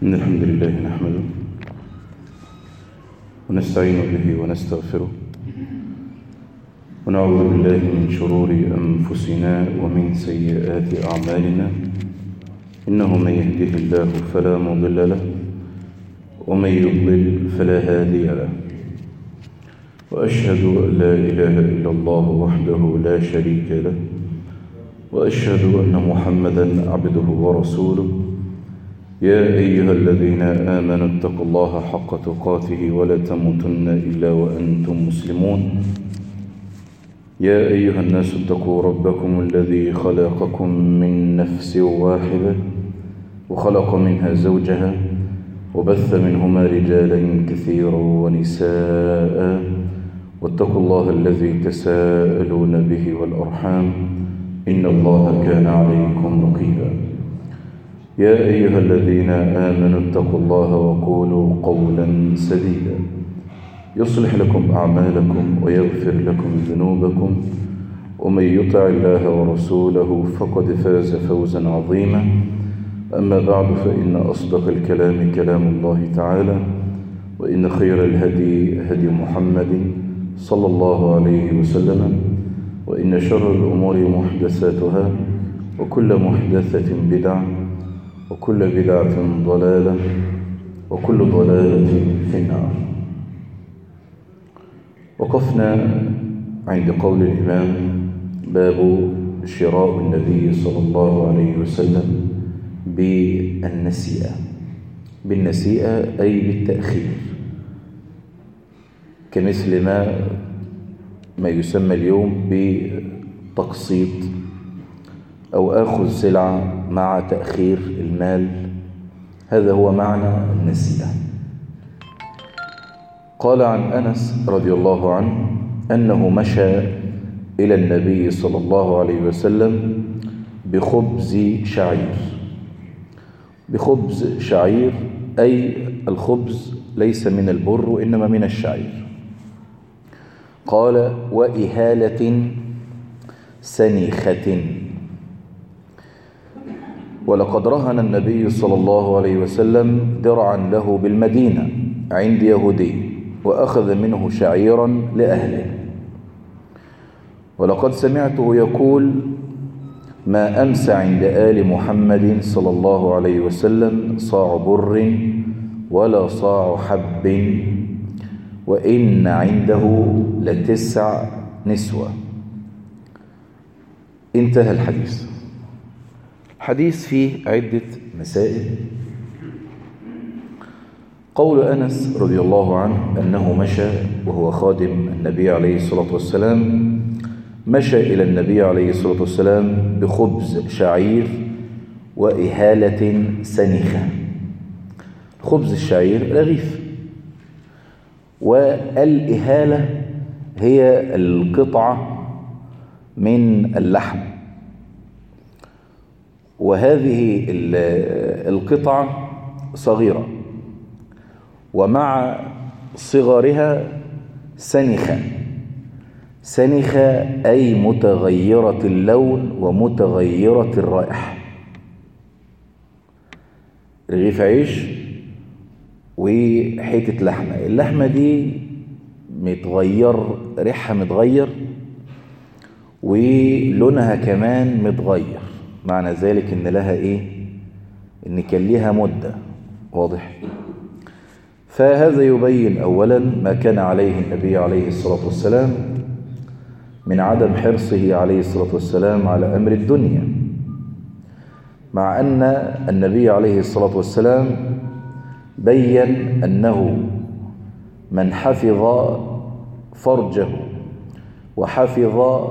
إن الحمد لله نحمده ونستعين به ونستغفره ونعوذ بالله من شرور أنفسنا ومن سيئات أعمالنا إنه من يهده الله فلا مضل له ومن يضلل فلا هادي له وأشهد أن لا إله إلا الله وحده لا شريك له وأشهد أن محمدا عبده ورسوله يا أيها الذين آمنوا اتقوا الله حق تقاته ولا تموتن إلا وأنتم مسلمون يا أيها الناس اتقوا ربكم الذي خلقكم من نفس واحدة وخلق منها زوجها وبث منهما رجالا كثيرا ونساء واتقوا الله الذي تساءلون به والأرحام إن الله كان عليكم رقيبا يا أيها الذين آمنوا اتقوا الله وقولوا قولا سديدا يصلح لكم أعمالكم ويغفر لكم ذنوبكم ومن يطع الله ورسوله فقد فاز فوزا عظيما أما بعد فإن أصدق الكلام كلام الله تعالى وإن خير الهدي هدي محمد صلى الله عليه وسلم وإن شر الأمور محدثاتها وكل محدثة بدعة وكل بدعة ضلالة وكل ضلالة في النار وقفنا عند قول الإمام باب شراء النبي صلى الله عليه وسلم بالنسيئة بالنسيئة أي بالتأخير كمثل ما ما يسمى اليوم بتقسيط أو آخذ سلعة مع تأخير المال هذا هو معنى النسيئة قال عن أنس رضي الله عنه أنه مشى إلى النبي صلى الله عليه وسلم بخبز شعير بخبز شعير أي الخبز ليس من البر وإنما من الشعير قال وإهالة سنيخة ولقد رهن النبي صلى الله عليه وسلم درعا له بالمدينة عند يهودي وأخذ منه شعيرا لأهله ولقد سمعته يقول ما أمس عند آل محمد صلى الله عليه وسلم صاع بر ولا صاع حب وإن عنده لتسع نسوة انتهى الحديث حديث فيه عدة مسائل قول أنس رضي الله عنه أنه مشى وهو خادم النبي عليه الصلاة والسلام مشى إلى النبي عليه الصلاة والسلام بخبز شعير وإهالة سنخة خبز الشعير رغيف والإهالة هي القطعة من اللحم وهذه القطعة صغيرة ومع صغرها سنخة سنخة أي متغيرة اللون ومتغيرة الرائحة رغيف عيش وحتة لحمة اللحمة دي متغير ريحها متغير ولونها كمان متغير معنى ذلك ان لها ايه ان كان ليها مدة واضح فهذا يبين اولا ما كان عليه النبي عليه الصلاة والسلام من عدم حرصه عليه الصلاة والسلام على امر الدنيا مع ان النبي عليه الصلاة والسلام بين انه من حفظ فرجه وحفظ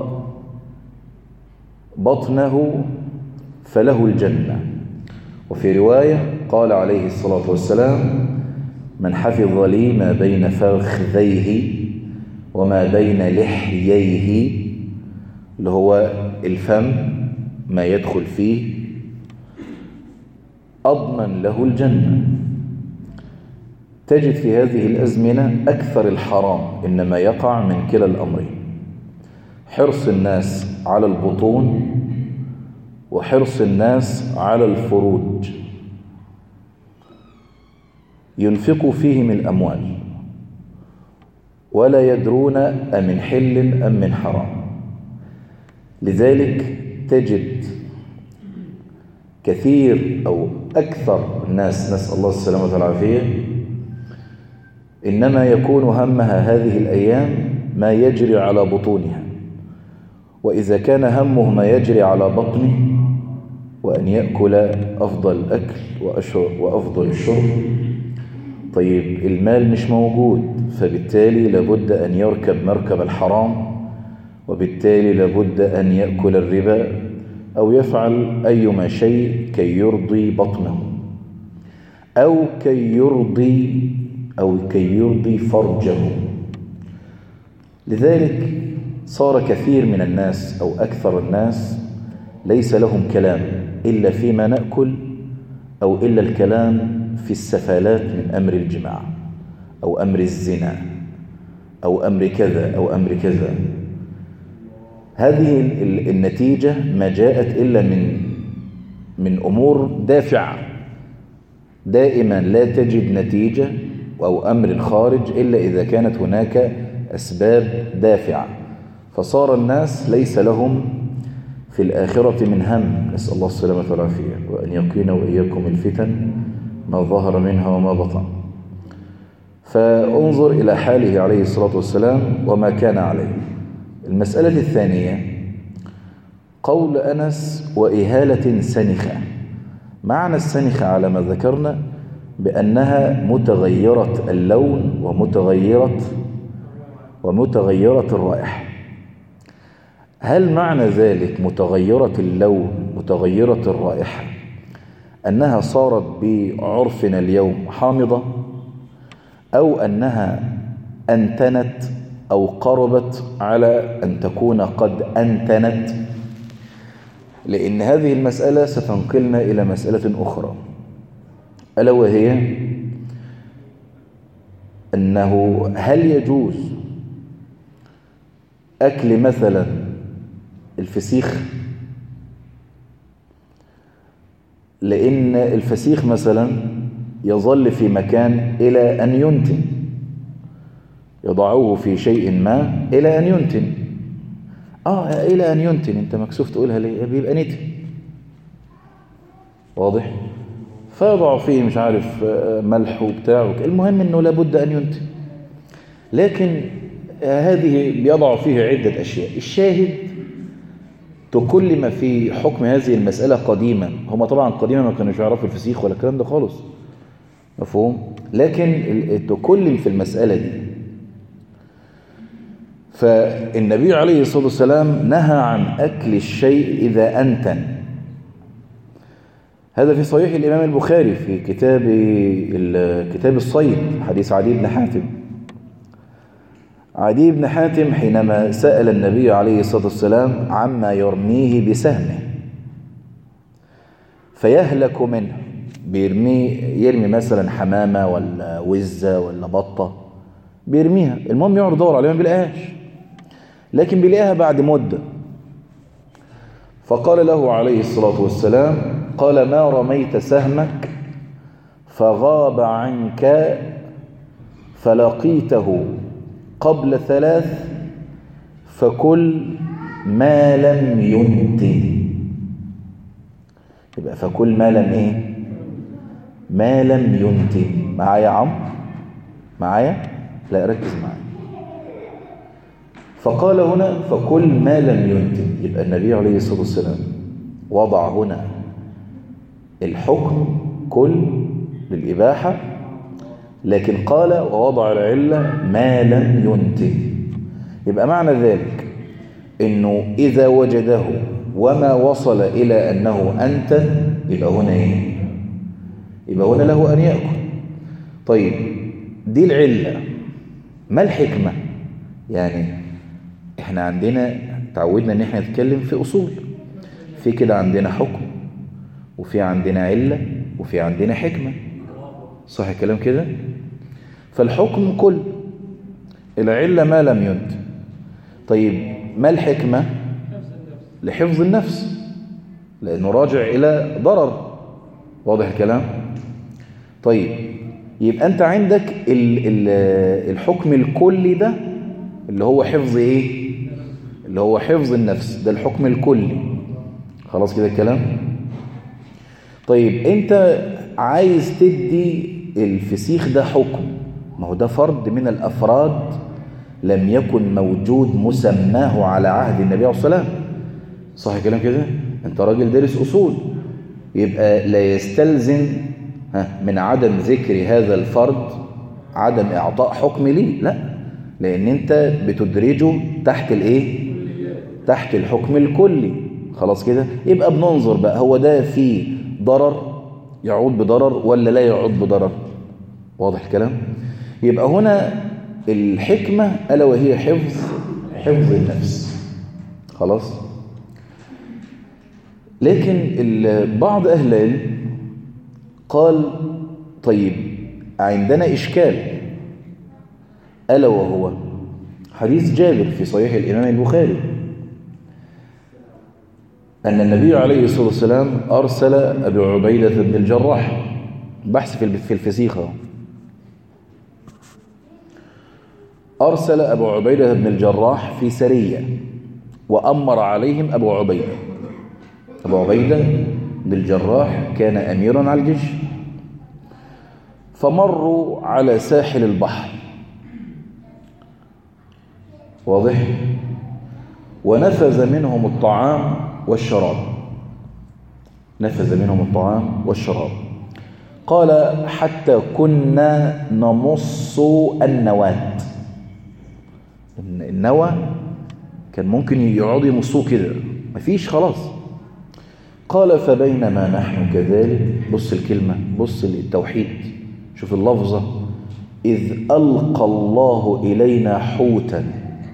بطنه فله الجنة وفي رواية قال عليه الصلاة والسلام من حفظ لي ما بين فخذيه وما بين لحييه اللي هو الفم ما يدخل فيه أضمن له الجنة تجد في هذه الأزمنة أكثر الحرام إنما يقع من كلا الأمرين حرص الناس على البطون وحرص الناس على الفروج ينفقوا فيهم الأموال ولا يدرون أمن حل أم من حرام لذلك تجد كثير أو أكثر الناس نسأل الله السلامة والعافية إنما يكون همها هذه الأيام ما يجري على بطونها وإذا كان همه ما يجري على بطنه وأن يأكل أفضل الأكل وأفضل الشرب طيب المال مش موجود فبالتالي لابد أن يركب مركب الحرام وبالتالي لابد أن يأكل الربا أو يفعل أيما شيء كي يرضي بطنه أو كي يرضي أو كي يرضي فرجه لذلك صار كثير من الناس أو أكثر الناس ليس لهم كلام إلا فيما نأكل أو إلا الكلام في السفالات من أمر الجماع أو أمر الزنا أو أمر كذا أو أمر كذا هذه النتيجة ما جاءت إلا من من أمور دافعة دائما لا تجد نتيجة أو أمر خارج إلا إذا كانت هناك أسباب دافعة فصار الناس ليس لهم في الآخرة من هم نسأل الله السلامة والعافية وأن يقينا وإياكم الفتن ما ظهر منها وما بطن فانظر إلى حاله عليه الصلاة والسلام وما كان عليه المسألة الثانية قول أنس وإهالة سنخة معنى السنخة على ما ذكرنا بأنها متغيرة اللون ومتغيرة ومتغيرة الرائحة هل معنى ذلك متغيرة اللون متغيرة الرائحة أنها صارت بعرفنا اليوم حامضة أو أنها أنتنت أو قربت على أن تكون قد أنتنت لأن هذه المسألة ستنقلنا إلى مسألة أخرى ألا وهي أنه هل يجوز أكل مثلا الفسيخ لأن الفسيخ مثلا يظل في مكان إلى أن ينتن يضعوه في شيء ما إلى أن ينتن آه إلى أن ينتن أنت مكسوف تقولها ليه بيبقى نتن واضح فيضع فيه مش عارف ملح وبتاع المهم أنه لابد أن ينتن لكن هذه بيضع فيه عدة أشياء الشاهد تكلم في حكم هذه المسألة قديما هم طبعا قديما ما كانوا يعرفوا الفسيخ ولا الكلام ده خالص مفهوم لكن تكلم في المسألة دي فالنبي عليه الصلاة والسلام نهى عن أكل الشيء إذا أنتن هذا في صحيح الإمام البخاري في كتاب كتاب الصيد حديث عدي بن حاتم عدي بن حاتم حينما سأل النبي عليه الصلاة والسلام عما يرميه بسهمه فيهلك منه بيرمي يرمي مثلا حمامة ولا وزة ولا بطة بيرميها المهم يقعد يدور عليها ما بيلاقيهاش لكن بيلاقيها بعد مدة فقال له عليه الصلاة والسلام قال ما رميت سهمك فغاب عنك فلقيته قبل ثلاث فكل ما لم ينتن يبقى فكل ما لم ايه ما لم ينتن معايا عم معايا لا ركز معايا فقال هنا فكل ما لم ينتن يبقى النبي عليه الصلاة والسلام وضع هنا الحكم كل للإباحة لكن قال ووضع العلة ما لم ينتن يبقى معنى ذلك انه اذا وجده وما وصل الى انه انتن يبقى هنا ايه يبقى هنا له ان يأكل طيب دي العلة ما الحكمة يعني احنا عندنا تعودنا ان احنا نتكلم في اصول في كده عندنا حكم وفي عندنا علة وفي عندنا حكمة صح الكلام كده فالحكم كل العلة ما لم ينت طيب ما الحكمة لحفظ النفس لأنه راجع إلى ضرر واضح الكلام طيب يبقى أنت عندك ال ال الحكم الكلي ده اللي هو حفظ إيه اللي هو حفظ النفس ده الحكم الكلي خلاص كده الكلام طيب أنت عايز تدي الفسيخ ده حكم ما هو ده فرد من الأفراد لم يكن موجود مسماه على عهد النبي عليه الصلاة والسلام صح الكلام كده انت راجل دارس أصول يبقى لا يستلزم من عدم ذكر هذا الفرد عدم إعطاء حكم ليه لا لأن أنت بتدرجه تحت الإيه تحت الحكم الكلي خلاص كده يبقى بننظر بقى هو ده فيه ضرر يعود بضرر ولا لا يعود بضرر واضح الكلام يبقى هنا الحكمة ألا وهي حفظ حفظ النفس خلاص لكن بعض أهل العلم قال طيب عندنا إشكال ألا وهو حديث جابر في صحيح الإمام البخاري أن النبي عليه الصلاة والسلام أرسل أبي عبيدة بن الجراح بحث في الفسيخة أرسل أبو عبيدة بن الجراح في سرية وأمر عليهم أبو عبيدة أبو عبيدة بن الجراح كان أميرا على الجيش فمروا على ساحل البحر واضح ونفذ منهم الطعام والشراب نفذ منهم الطعام والشراب قال حتى كنا نمص النواة النوى كان ممكن يقعدوا يمصوه كده مفيش خلاص قال فبينما نحن كذلك بص الكلمة بص التوحيد شوف اللفظة إذ ألقى الله إلينا حوتا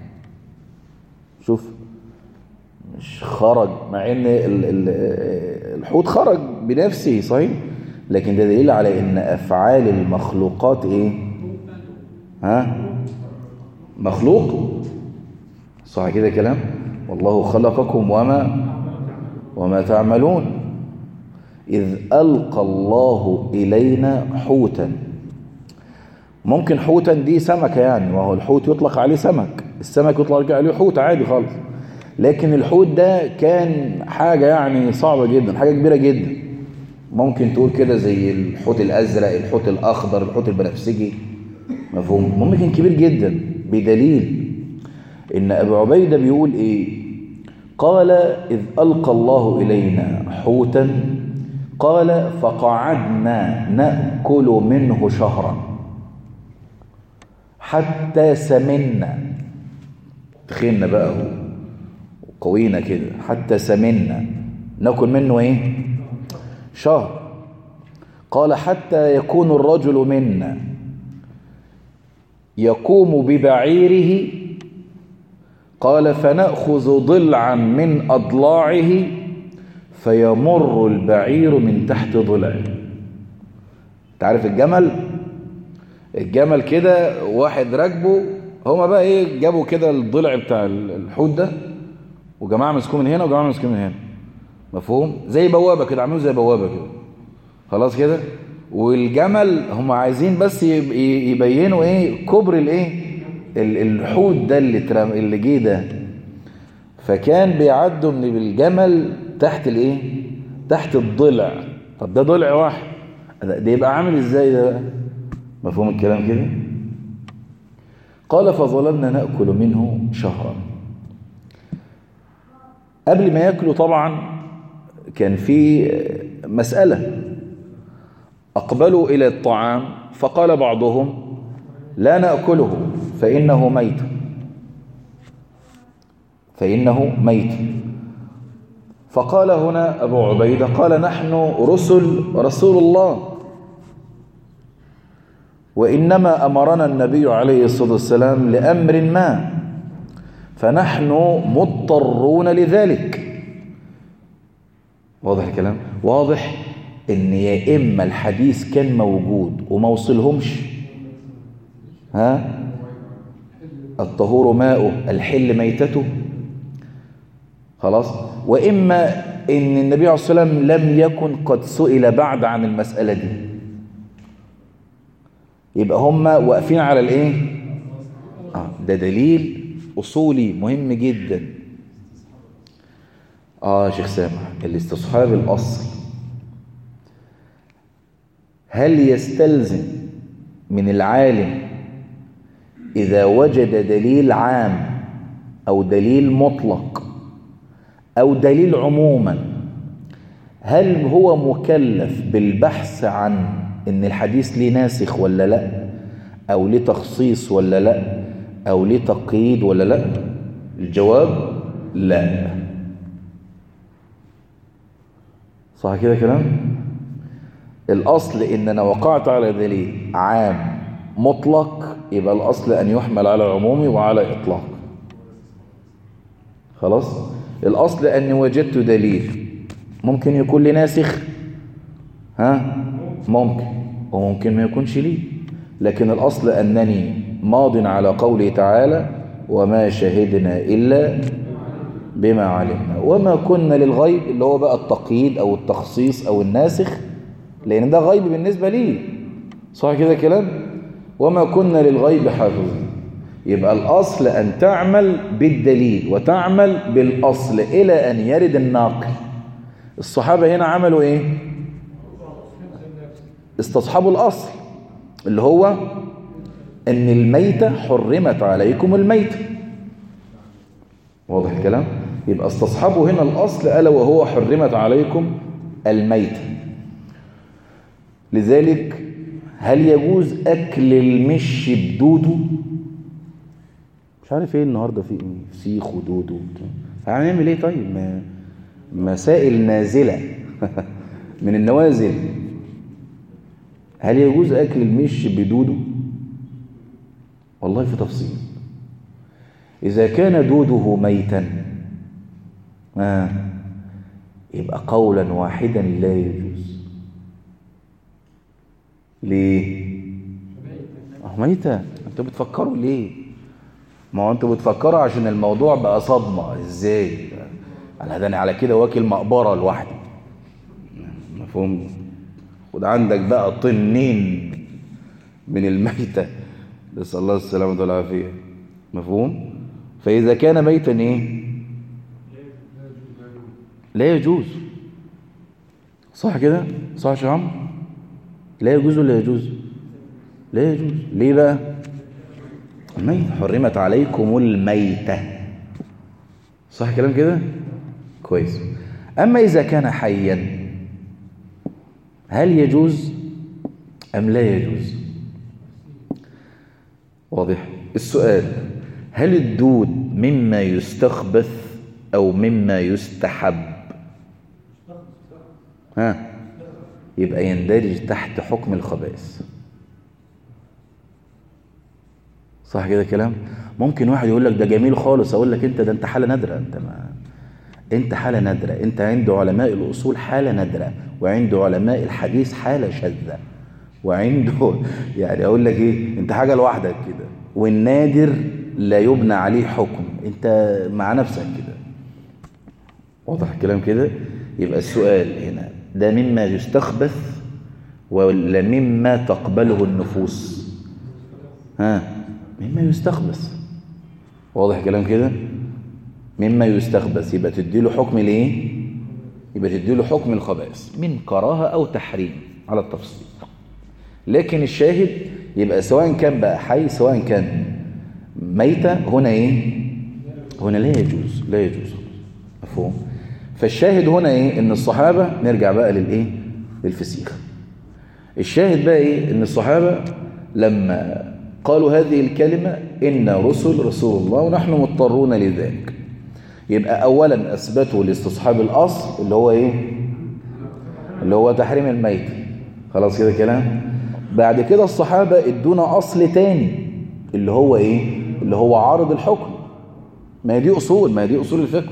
شوف مش خرج مع ان الحوت خرج بنفسه صحيح لكن ده دليل على ان افعال المخلوقات ايه ها مخلوق صح كده كلام والله خلقكم وما وما تعملون إذ ألقى الله إلينا حوتا ممكن حوتا دي سمكة يعني وهو الحوت يطلق عليه سمك السمك يطلق عليه حوت عادي خالص لكن الحوت ده كان حاجة يعني صعبة جدا حاجة كبيرة جدا ممكن تقول كده زي الحوت الأزرق الحوت الأخضر الحوت البنفسجي مفهوم ممكن كبير جدا بدليل إن أبو عبيدة بيقول إيه قال إذ ألقى الله إلينا حوتا قال فقعدنا نأكل منه شهرا حتى سمنا تخيلنا بقى قوينا كده حتى سمنا ناكل منه ايه شهر قال حتى يكون الرجل منا يقوم ببعيره قال فنأخذ ضلعا من أضلاعه فيمر البعير من تحت ضلعه تعرف الجمل الجمل كده واحد راكبه هما بقى ايه جابوا كده الضلع بتاع الحوت ده وجماعه مسكوه من هنا وجماعه مسكوه من هنا مفهوم زي بوابه كده عاملين زي بوابه كده خلاص كده والجمل هم عايزين بس يبينوا ايه كبر الايه الحوت ده اللي ترم اللي جه ده فكان بيعدوا من بالجمل تحت الايه تحت الضلع طب ده ضلع واحد ده يبقى عامل ازاي ده بقى مفهوم الكلام كده قال فظللنا ناكل منه شهرا قبل ما ياكلوا طبعا كان في مسألة أقبلوا إلى الطعام فقال بعضهم لا نأكله فإنه ميت فإنه ميت فقال هنا أبو عبيدة قال نحن رسل رسول الله وإنما أمرنا النبي عليه الصلاة والسلام لأمر ما فنحن مضطرون لذلك واضح الكلام واضح ان يا اما الحديث كان موجود وما وصلهمش ها الطهور ماؤه الحل ميتته خلاص واما ان النبي عليه الصلاه والسلام لم يكن قد سئل بعد عن المساله دي يبقى هم واقفين على الايه آه ده دليل اصولي مهم جدا اه يا شيخ سامح الاستصحاب الاصل هل يستلزم من العالم إذا وجد دليل عام أو دليل مطلق أو دليل عموما هل هو مكلف بالبحث عن إن الحديث ليه ناسخ ولا لا أو ليه تخصيص ولا لا أو ليه تقييد ولا لا الجواب لا صح كده كلام الأصل إن أنا وقعت على دليل عام مطلق يبقى الأصل أن يحمل على العموم وعلى إطلاق خلاص الأصل أني وجدت دليل ممكن يكون لي ناسخ ها ممكن وممكن ما يكونش لي لكن الأصل أنني ماض على قوله تعالى وما شهدنا إلا بما علمنا وما كنا للغيب اللي هو بقى التقييد أو التخصيص أو الناسخ لأن ده غيب بالنسبة لي صح كده كلام وما كنا للغيب حافظين يبقى الأصل أن تعمل بالدليل وتعمل بالأصل إلى أن يرد الناقل الصحابة هنا عملوا إيه استصحبوا الأصل اللي هو أن الميتة حرمت عليكم الميتة واضح الكلام يبقى استصحبوا هنا الأصل ألا وهو حرمت عليكم الميتة لذلك هل يجوز أكل المش بدوده مش عارف ايه النهاردة في ايه فسيخ ودود هنعمل ايه طيب ما مسائل نازلة من النوازل هل يجوز أكل المش بدوده والله في تفصيل إذا كان دوده ميتا آه يبقى قولا واحدا لا يجوز ليه اه ميتة انتوا بتفكروا ليه ما هو انتوا بتفكروا عشان الموضوع بقى صدمة ازاي على ده على كده واكل مقبرة لوحدي مفهوم خد عندك بقى طنين من الميتة نسأل الله السلامة والعافية مفهوم فإذا كان ميتا ايه لا يجوز صح كده صح يا شيخ عمرو لا يجوز ولا يجوز لا يجوز ليه بقى الميت حرمت عليكم الميتة صح كلام كده كويس أما إذا كان حيا هل يجوز أم لا يجوز واضح السؤال هل الدود مما يستخبث أو مما يستحب ها يبقى يندرج تحت حكم الخبائث صح كده كلام ممكن واحد يقول لك ده جميل خالص اقول لك انت ده انت حاله نادره انت ما انت حاله نادره انت عند علماء الاصول حاله نادره وعند علماء الحديث حاله شاذه وعنده يعني اقول لك ايه انت حاجه لوحدك كده والنادر لا يبنى عليه حكم انت مع نفسك كده واضح الكلام كده يبقى السؤال هنا ده مما يستخبث ولا مما تقبله النفوس ها مما يستخبث واضح الكلام كده مما يستخبث يبقى تديله حكم ليه يبقى تديله حكم الخبائث من كراهه او تحريم على التفصيل لكن الشاهد يبقى سواء كان بقى حي سواء كان ميتة هنا ايه هنا لا يجوز لا يجوز مفهوم فالشاهد هنا ايه ان الصحابة نرجع بقى للايه للفسيخ الشاهد بقى ايه ان الصحابة لما قالوا هذه الكلمة إن رسل رسول الله ونحن مضطرون لذلك يبقى أولا أثبتوا لاستصحاب الأصل اللي هو إيه اللي هو تحريم الميت خلاص كده كلام بعد كده الصحابة ادونا أصل تاني اللي هو إيه اللي هو عارض الحكم ما هي دي أصول ما هي دي أصول الفقه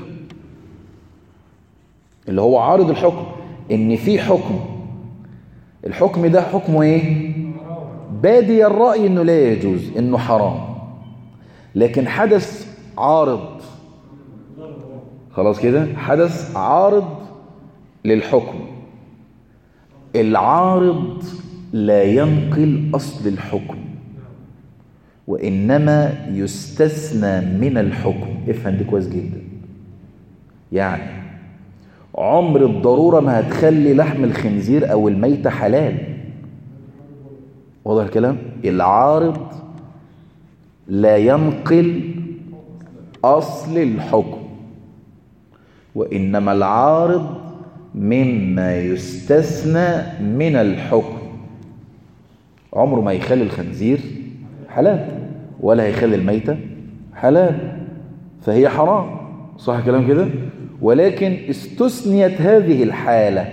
اللي هو عارض الحكم إن في حكم الحكم ده حكمه إيه بادي الرأي انه لا يجوز انه حرام لكن حدث عارض خلاص كده حدث عارض للحكم العارض لا ينقل أصل الحكم وإنما يستثنى من الحكم افهم دي كويس جدا يعني عمر الضرورة ما هتخلي لحم الخنزير أو الميتة حلال واضح الكلام العارض لا ينقل أصل الحكم وإنما العارض مما يستثنى من الحكم عمره ما يخلي الخنزير حلال ولا هيخلي الميتة حلال فهي حرام صح كلام كده ولكن استثنيت هذه الحالة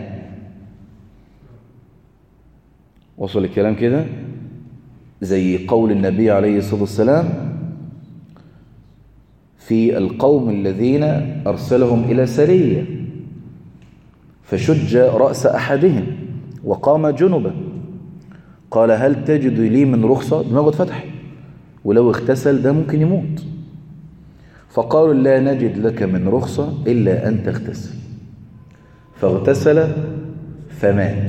وصل الكلام كده زي قول النبي عليه الصلاة والسلام في القوم الذين أرسلهم إلى سرية فشج رأس أحدهم وقام جنبا قال هل تجد لي من رخصة دماغه اتفتح ولو اغتسل ده ممكن يموت فقالوا لا نجد لك من رخصة إلا أن تغتسل فاغتسل فمات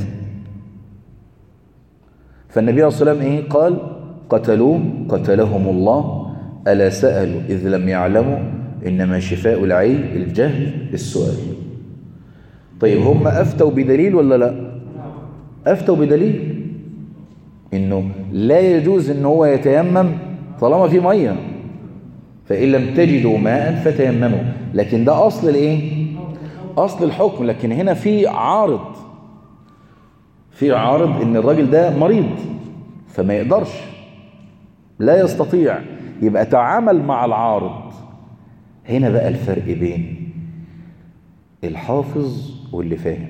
فالنبي عليه الصلاة والسلام إيه قال قتلوه قتلهم الله ألا سألوا إذ لم يعلموا إنما شفاء العي الجهل السؤال طيب هم أفتوا بدليل ولا لا أفتوا بدليل إنه لا يجوز إن هو يتيمم طالما في مية فإن لم تجدوا ماء فتيمموا لكن ده أصل الإيه أصل الحكم لكن هنا في عارض في عارض إن الراجل ده مريض فما يقدرش لا يستطيع يبقى تعامل مع العارض هنا بقى الفرق بين الحافظ واللي فاهم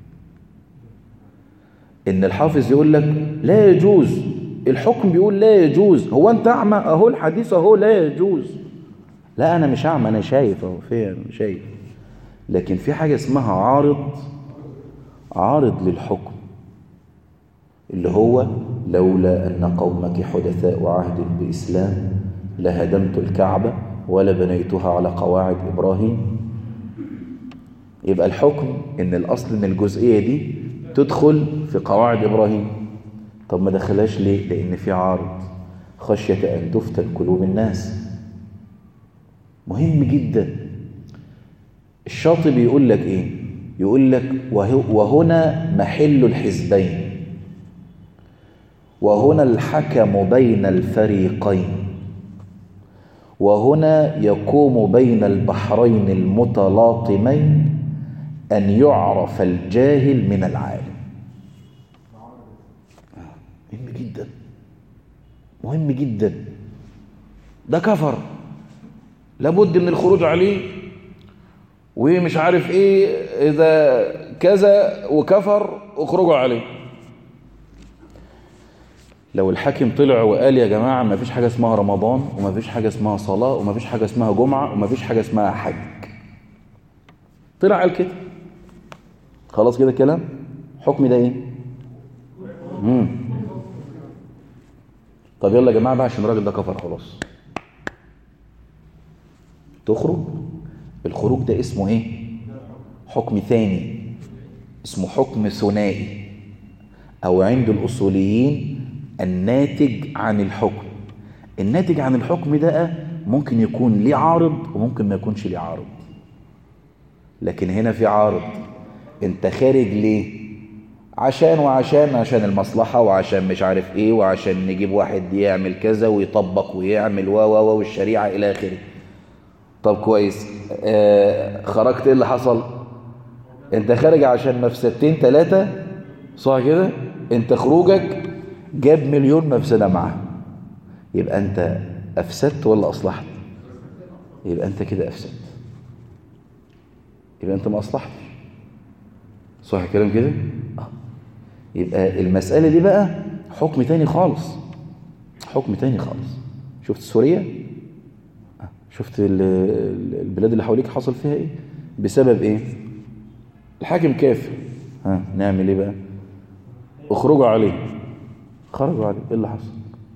ان الحافظ يقول لك لا يجوز الحكم بيقول لا يجوز هو انت اعمى اهو الحديث اهو لا يجوز لا انا مش اعمى انا شايف اهو فين شايف لكن في حاجه اسمها عارض عارض للحكم اللي هو لولا ان قومك حدثاء عهد باسلام لهدمت الكعبه ولا بنيتها على قواعد ابراهيم يبقى الحكم ان الاصل ان الجزئيه دي تدخل في قواعد ابراهيم طب ما دخلهاش ليه لان في عارض خشيه ان تفتن قلوب الناس مهم جدا الشاطبي يقول لك ايه يقول لك وهنا محل الحزبين وهنا الحكم بين الفريقين وهنا يقوم بين البحرين المتلاطمين أن يعرف الجاهل من العالم مهم جدا مهم جدا ده كفر لابد من الخروج عليه ومش عارف ايه اذا كذا وكفر اخرجوا عليه لو الحاكم طلع وقال يا جماعة ما فيش حاجة اسمها رمضان وما فيش حاجة اسمها صلاة وما فيش حاجة اسمها جمعة وما فيش حاجة اسمها حج طلع قال كده خلاص كده الكلام حكم ده ايه مم. طب يلا يا جماعة بقى عشان الراجل ده كفر خلاص تخرج الخروج ده اسمه ايه حكم ثاني اسمه حكم ثنائي او عند الاصوليين الناتج عن الحكم الناتج عن الحكم ده ممكن يكون ليه عارض وممكن ما يكونش ليه عارض لكن هنا في عارض انت خارج ليه عشان وعشان عشان المصلحة وعشان مش عارف ايه وعشان نجيب واحد يعمل كذا ويطبق ويعمل و و والشريعة الى اخره طب كويس آه خرجت ايه اللي حصل انت خارج عشان مفسدتين ثلاثة صح كده انت خروجك جاب مليون مفسدة معاه يبقى انت افسدت ولا اصلحت يبقى انت كده افسدت يبقى انت ما اصلحتش صح الكلام كده آه. يبقى المسألة دي بقى حكم تاني خالص حكم تاني خالص شفت سوريا آه. شفت البلاد اللي حواليك حصل فيها ايه بسبب ايه الحاكم كافر ها نعمل ايه بقى اخرجوا عليه خرجوا عليه ايه اللي حصل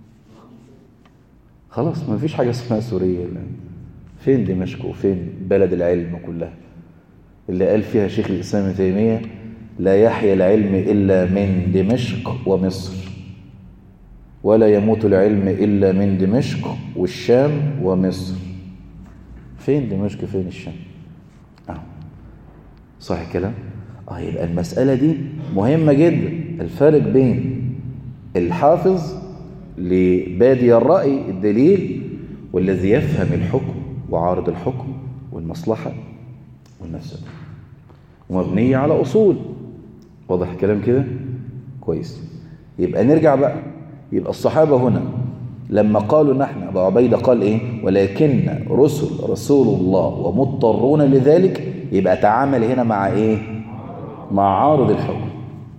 خلاص ما فيش حاجة اسمها سوريا الآن فين دمشق وفين بلد العلم كلها اللي قال فيها شيخ الإسلام ابن تيمية لا يحيا العلم إلا من دمشق ومصر ولا يموت العلم إلا من دمشق والشام ومصر فين دمشق فين الشام آه. صح الكلام آه يبقى المسألة دي مهمة جدا الفرق بين الحافظ لبادي الرأي الدليل والذي يفهم الحكم وعارض الحكم والمصلحة والمفسدة ومبنية على أصول واضح الكلام كده كويس يبقى نرجع بقى يبقى الصحابة هنا لما قالوا نحن أبو عبيدة قال إيه ولكن رسل رسول الله ومضطرون لذلك يبقى تعامل هنا مع إيه مع عارض الحكم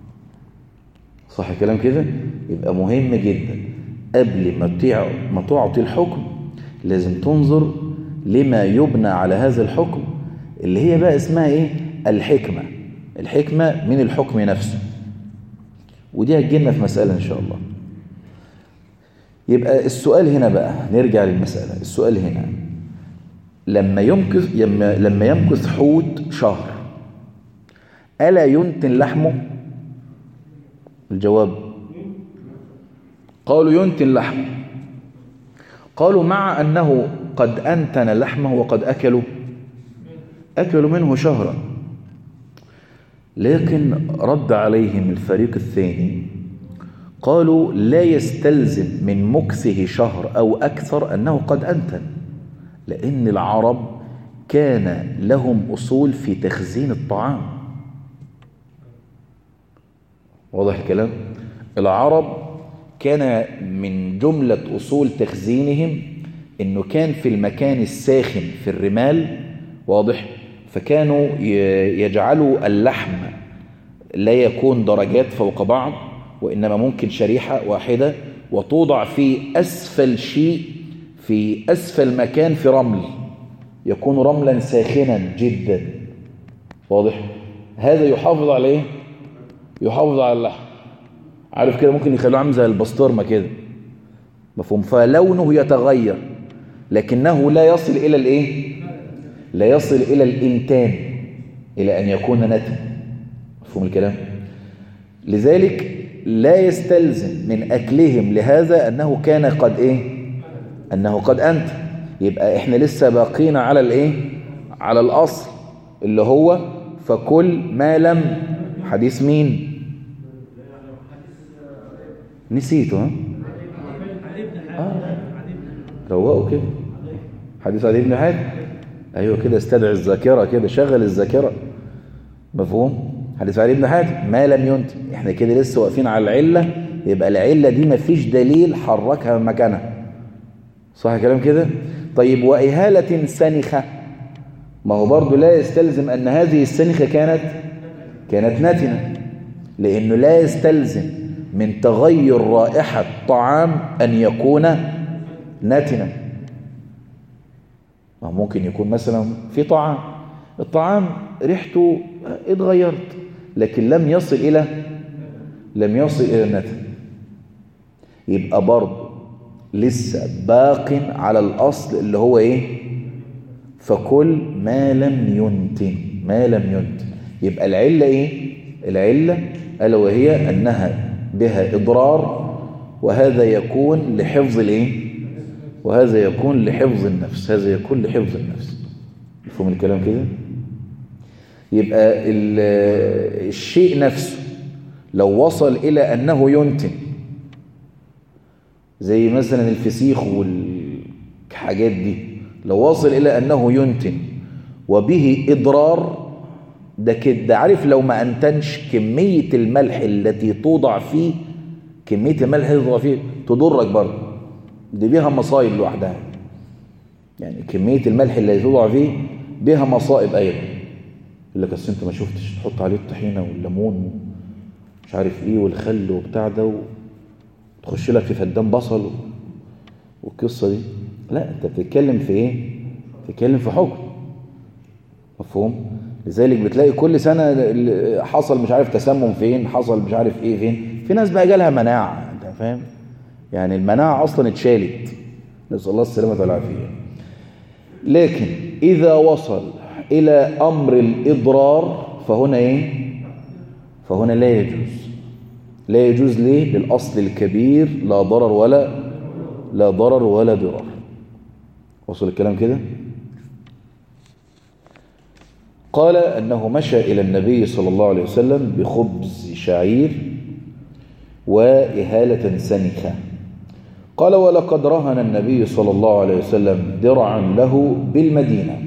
صح الكلام كده يبقى مهم جدا قبل ما ما تعطي الحكم لازم تنظر لما يبنى على هذا الحكم اللي هي بقى اسمها ايه الحكمة الحكمة من الحكم نفسه ودي هتجينا في مسألة ان شاء الله يبقى السؤال هنا بقى نرجع للمسألة السؤال هنا لما يمكث لما يمكث حوت شهر ألا ينتن لحمه الجواب قالوا ينتن لحمه قالوا مع أنه قد أنتن لحمه وقد أكلوا أكلوا منه شهرا لكن رد عليهم الفريق الثاني قالوا لا يستلزم من مكثه شهر أو أكثر أنه قد أنتن لأن العرب كان لهم أصول في تخزين الطعام واضح الكلام العرب كان من جملة أصول تخزينهم أنه كان في المكان الساخن في الرمال واضح فكانوا يجعلوا اللحم لا يكون درجات فوق بعض وإنما ممكن شريحة واحدة وتوضع في أسفل شيء في أسفل مكان في رمل يكون رملا ساخنا جدا واضح هذا يحافظ على ايه يحافظ على اللحم عارف كده ممكن يخلوه عامل زي البسطرمه كده مفهوم فلونه يتغير لكنه لا يصل الى الايه لا يصل الى الانتان الى ان يكون نتن مفهوم الكلام لذلك لا يستلزم من اكلهم لهذا انه كان قد ايه انه قد انت يبقى احنا لسه باقين على الايه على الاصل اللي هو فكل ما لم حديث مين نسيته ها آه. روقوا كده حديث علي بن حاتم ايوه كده استدعي الذاكره كده شغل الذاكره مفهوم حديث علي بن حاتم ما لم ينتج احنا كده لسه واقفين على العله يبقى العله دي مفيش دليل حركها من مكانها صح كلام كده طيب واهاله سنخه ما هو برضه لا يستلزم ان هذه السنخه كانت كانت نتنه لانه لا يستلزم من تغير رائحه طعام ان يكون نتنا ما ممكن يكون مثلا في طعام الطعام ريحته اتغيرت لكن لم يصل إلى لم يصل إلى النتن يبقى برضه لسه باق على الأصل اللي هو إيه فكل ما لم ينتن ما لم ينتن يبقى العلة إيه العلة ألا وهي أنها بها إضرار وهذا يكون لحفظ الإيه وهذا يكون لحفظ النفس هذا يكون لحفظ النفس مفهوم الكلام كده يبقى الشيء نفسه لو وصل إلى أنه ينتن زي مثلا الفسيخ والحاجات دي لو وصل إلى أنه ينتن وبه إضرار ده كده عارف لو ما أنتنش كمية الملح التي توضع فيه كمية الملح التي توضع فيه تضرك برضه دي بيها مصايب لوحدها يعني كمية الملح اللي توضع فيه بيها مصائب أيضا يقول لك أصل أنت ما شفتش تحط عليه الطحينة والليمون مش عارف إيه والخل وبتاع ده وتخش لك في فدان بصل والقصة دي لا أنت بتتكلم في إيه؟ بتتكلم في حكم مفهوم؟ لذلك بتلاقي كل سنة حصل مش عارف تسمم فين حصل مش عارف إيه فين في ناس بقى جالها مناعة أنت فاهم؟ يعني المناعة أصلا اتشالت نسأل الله السلامة والعافية لكن إذا وصل إلى أمر الإضرار فهنا إيه فهنا لا يجوز لا يجوز ليه للأصل الكبير لا ضرر ولا لا ضرر ولا ضرر وصل الكلام كده قال أنه مشى إلى النبي صلى الله عليه وسلم بخبز شعير وإهالة سنخة قال ولقد رهن النبي صلى الله عليه وسلم درعا له بالمدينة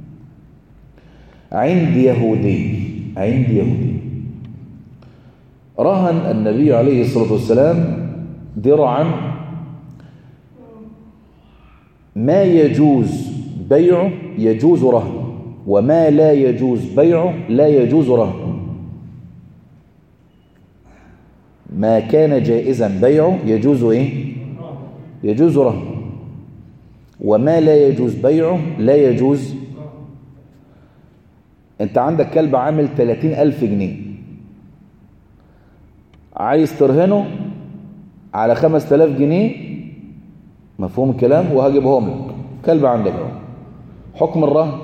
عند يهودي عند يهودي رهن النبي عليه الصلاة والسلام درعا ما يجوز بيعه يجوز رهن وما لا يجوز بيعه لا يجوز رهن ما كان جائزا بيعه يجوز ايه يجوز رهن وما لا يجوز بيعه لا يجوز انت عندك كلب عامل 30 ألف جنيه عايز ترهنه على 5000 جنيه مفهوم الكلام وهجيبهم لك كلب عندك اهو حكم الرهن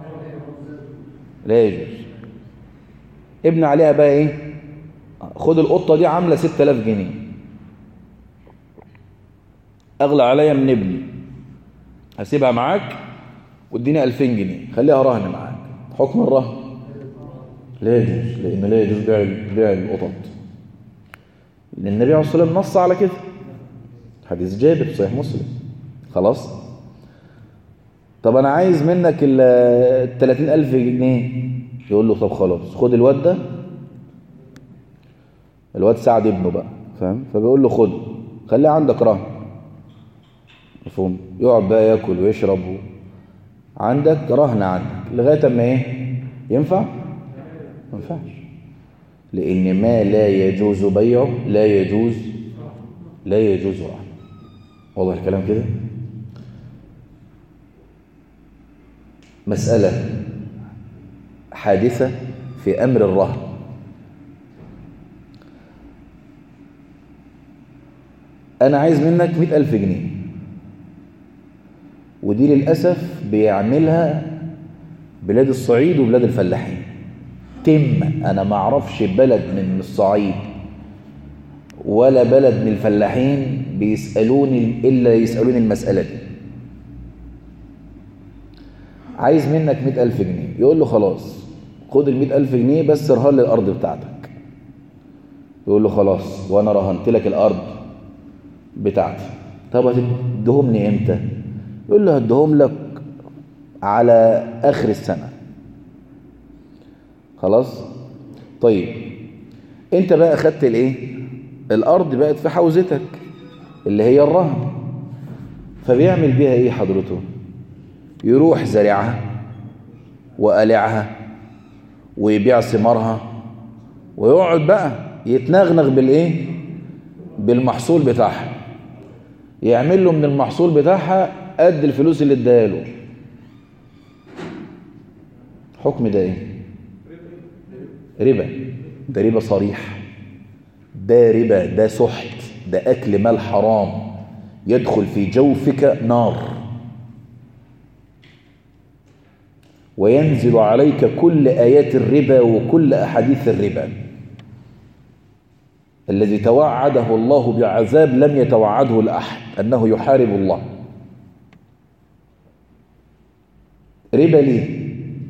لا يجوز ابن عليها بقى ايه خد القطه دي عامله 6000 جنيه اغلى عليا من ابني هسيبها معاك واديني 2000 جنيه خليها رهن معاك حكم الرهن لا يجوز لان لا يجوز بيع بيع القطط لان النبي عليه الصلاه والسلام نص على كده حديث جابر في صحيح مسلم خلاص طب انا عايز منك ال 30000 جنيه يقول له طب خلاص خد الواد ده الواد سعد ابنه بقى فاهم فبيقول له خد خليه عندك رهن مفهوم يقعد بقى ياكل ويشرب عندك رهن عندك لغايه اما ايه ينفع ما ينفعش لان ما لا يجوز بيعه لا يجوز لا يجوز رهن واضح الكلام كده مسألة حادثة في أمر الرهن أنا عايز منك مئة ألف جنيه ودي للأسف بيعملها بلاد الصعيد وبلاد الفلاحين تم أنا ما أعرفش بلد من الصعيد ولا بلد من الفلاحين بيسألوني إلا يسألوني المسألة دي عايز منك مئة ألف جنيه يقول له خلاص خد المئة ألف جنيه بس رهن لي الأرض بتاعتك يقول له خلاص وأنا رهنت لك الأرض بتاعتي طب هتدهم لي إمتى يقول له هدهم لك على آخر السنة خلاص طيب انت بقى أخدت الايه الأرض بقت في حوزتك اللي هي الرهن فبيعمل بيها ايه حضرته يروح زرعها وقلعها ويبيع ثمارها ويقعد بقى يتنغنغ بالايه بالمحصول بتاعها يعمل له من المحصول بتاعها قد الفلوس اللي اداها له حكم ده ايه ربا ده ربا صريح ده ربا ده سحت ده اكل مال حرام يدخل في جوفك نار وينزل عليك كل آيات الربا وكل أحاديث الربا الذي توعده الله بعذاب لم يتوعده لأحد أنه يحارب الله ربا ليه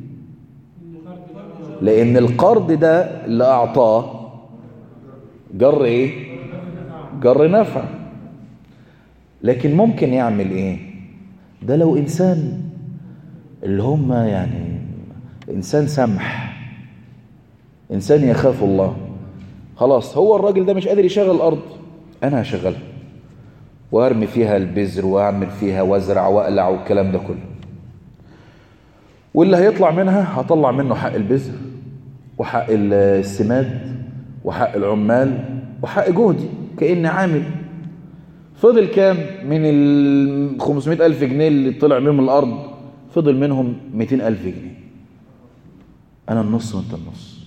لأن القرض ده اللي أعطاه جر إيه جر نفع لكن ممكن يعمل إيه ده لو إنسان اللي هم يعني إنسان سمح إنسان يخاف الله خلاص هو الراجل ده مش قادر يشغل الأرض أنا هشغلها وأرمي فيها البذر وأعمل فيها وأزرع وأقلع والكلام ده كله واللي هيطلع منها هطلع منه حق البذر وحق السماد وحق العمال وحق جهدي كأني عامل فضل كام من ال 500 ألف جنيه اللي طلع منهم الأرض فضل منهم 200 ألف جنيه أنا النص وأنت النص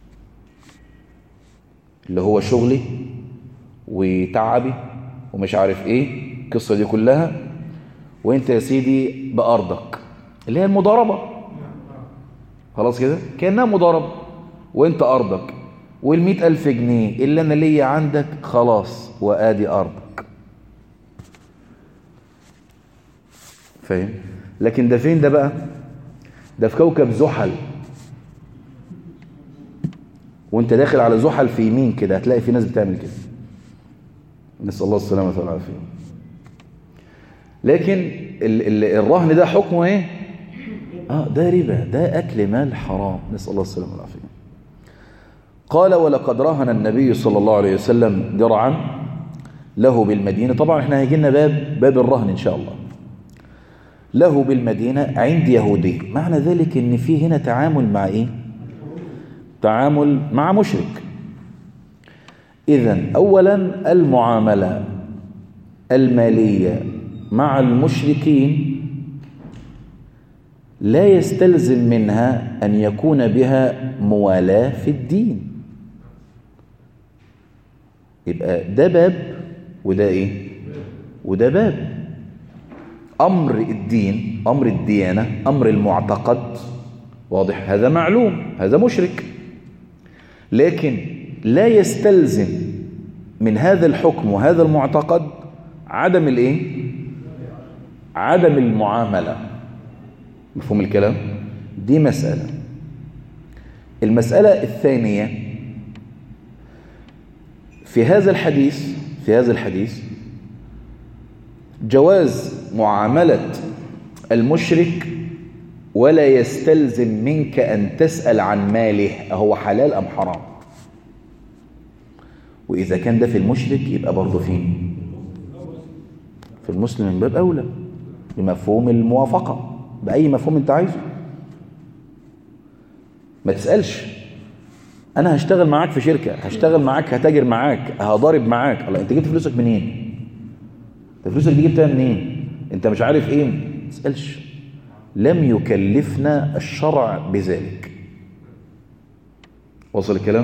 اللي هو شغلي وتعبي ومش عارف ايه القصة دي كلها وانت يا سيدي بأرضك اللي هي المضاربة خلاص كده كأنها مضاربة وانت أرضك والمئة ألف جنيه اللي أنا ليا عندك خلاص وآدي أرضك فاهم لكن ده فين ده بقى ده في كوكب زحل وانت داخل على زحل في يمين كده هتلاقي في ناس بتعمل كده نسأل الله السلامة والعافية لكن ال ال الرهن ده حكمه ايه اه ده ربا ده اكل مال حرام نسأل الله السلامة والعافية قال ولقد رهن النبي صلى الله عليه وسلم درعا له بالمدينة طبعا احنا هيجي لنا باب باب الرهن ان شاء الله له بالمدينة عند يهودي معنى ذلك ان في هنا تعامل مع ايه تعامل مع مشرك اذا اولا المعاملة المالية مع المشركين لا يستلزم منها أن يكون بها موالاة في الدين يبقى ده باب وده إيه وده باب أمر الدين أمر الديانة أمر المعتقد واضح هذا معلوم هذا مشرك لكن لا يستلزم من هذا الحكم وهذا المعتقد عدم الايه عدم المعاملة مفهوم الكلام دي مسألة المسألة الثانية في هذا الحديث في هذا الحديث جواز معاملة المشرك ولا يستلزم منك أن تسأل عن ماله هو حلال أم حرام وإذا كان ده في المشرك يبقى برضه فين في المسلم من باب أولى بمفهوم الموافقة بأي مفهوم أنت عايزه ما تسألش أنا هشتغل معاك في شركة هشتغل معاك هتاجر معاك هضارب معاك الله أنت جبت فلوسك منين أنت فلوسك دي جبتها منين أنت مش عارف إيه ما تسألش لم يكلفنا الشرع بذلك وصل الكلام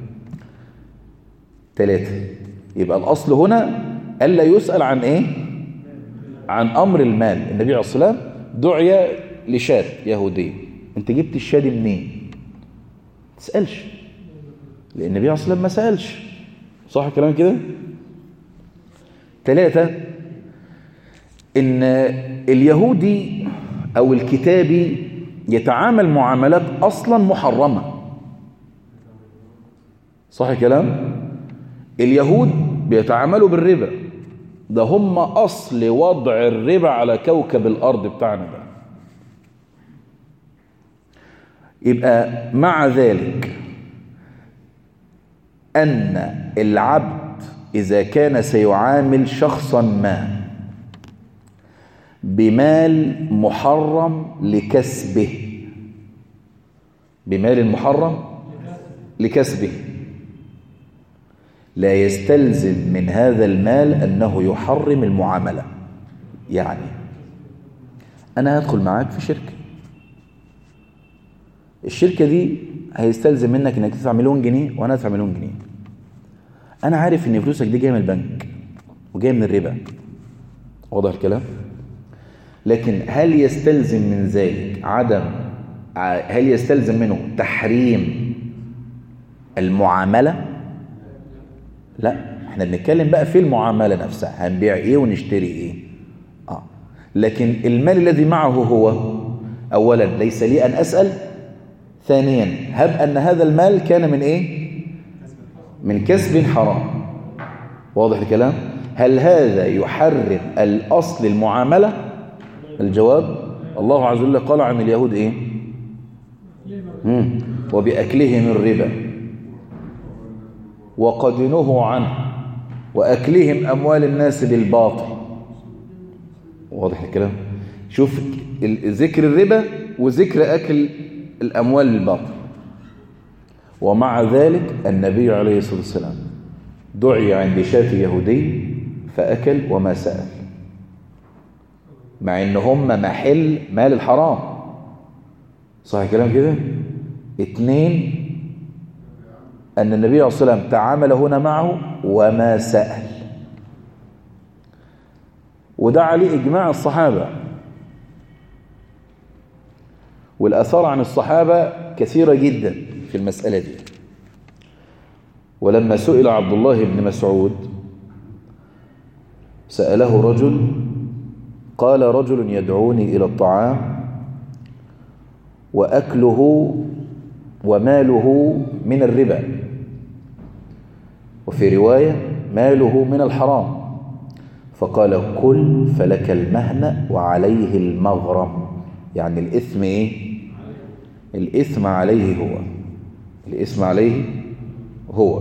ثلاثة يبقى الأصل هنا ألا يسأل عن إيه عن أمر المال النبي عليه الصلاة والسلام دعي لشاة يهودية أنت جبت الشاة دي منين تسألش لأن النبي عليه الصلاة والسلام ما سألش صح الكلام كده ثلاثة إن اليهودي أو الكتابي يتعامل معاملات أصلا محرمة صح الكلام اليهود بيتعاملوا بالربا ده هم أصل وضع الربا على كوكب الأرض بتاعنا ده يبقى مع ذلك أن العبد إذا كان سيعامل شخصا ما بمال محرم لكسبه بمال محرم لكسبه لا يستلزم من هذا المال أنه يحرم المعاملة يعني أنا هدخل معاك في شركة الشركة دي هيستلزم منك أنك تدفع مليون جنيه وأنا أدفع مليون جنيه أنا عارف أن فلوسك دي جاية من البنك وجاية من الربا واضح الكلام لكن هل يستلزم من ذلك عدم هل يستلزم منه تحريم المعاملة لا احنا بنتكلم بقى في المعاملة نفسها هنبيع ايه ونشتري ايه آه. لكن المال الذي معه هو اولا ليس لي ان اسأل ثانيا هب ان هذا المال كان من ايه من كسب حرام واضح الكلام هل هذا يحرم الاصل المعاملة الجواب الله عز وجل قال عن اليهود ايه مم. وبأكلهم الربا وقد نهوا عنه وأكلهم أموال الناس بالباطل واضح الكلام شوف ذكر الربا وذكر أكل الأموال بالباطل ومع ذلك النبي عليه الصلاة والسلام دعي عند شاة يهودي فأكل وما سأل مع ان هم محل مال الحرام صح الكلام كده اتنين ان النبي عليه الصلاة والسلام تعامل هنا معه وما سأل وده عليه اجماع الصحابة والاثار عن الصحابة كثيرة جدا في المسألة دي ولما سئل عبد الله بن مسعود سأله رجل قال رجل يدعوني إلى الطعام وأكله وماله من الربا وفي رواية ماله من الحرام فقال كل فلك المهنة وعليه المغرم يعني الإثم إيه الإثم عليه هو الإثم عليه هو